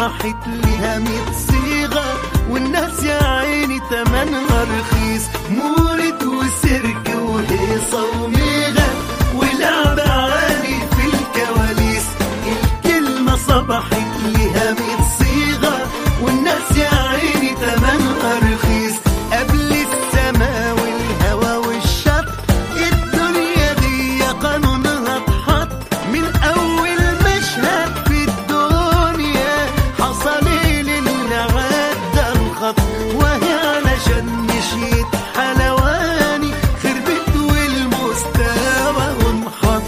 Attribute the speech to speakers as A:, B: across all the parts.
A: صبحت ليها ميت صيغة والناس يا عيني تمنها رخيص مولد وسيرك وهيصة وميغة ولعب عالي في الكواليس الكلمة صبحت ليها ميت صيغة والناس يا عيني تمنها رخيص قبل السما والهوى والشط الدنيا دي قانونها اتحط من اول مشهد في الدنيا حصل للي عدى الخط وهي علشان مشيت حلواني خربت والمستوى انحط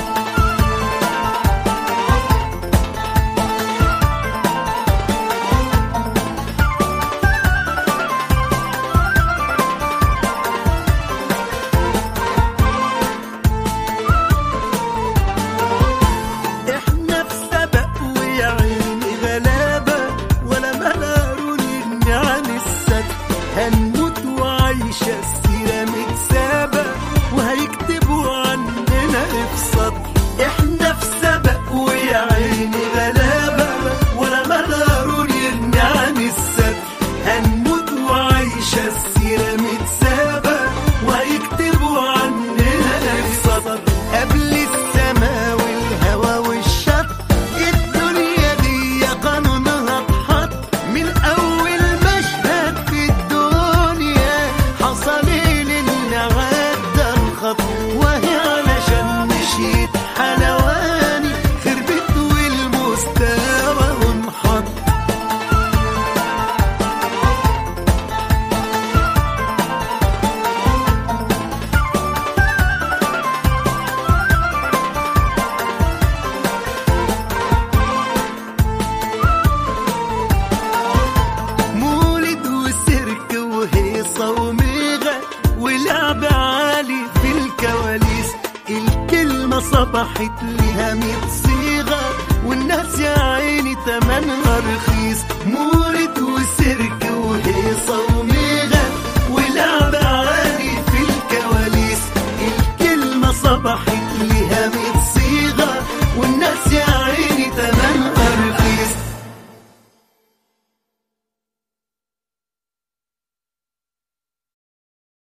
A: احنا في سبق ويا عيني غلابة ولا ملارون يغني عن السد هنموت وعايشة السيرة متسابة وهيكتبوا عننا افصاد احنا في سبق ويا عيني غلابة ولا ملارون يغني عن السد هنموت وعايشة السيرة متسابة وهيكتبوا عننا افصاد قبل السما والهوى والشط الدنيا دي قانونها اتحط من اول مشهد في الدنيا حصل للي عدى الخط وهي علشان مشيت حلواني خربت والمستوى انحط مولد وسيرك وهيصة وميغة ولعب عالي في الكواليس الكلمة صبحت لها ميت صيغة والناس يا عيني تمنها رخيص مولد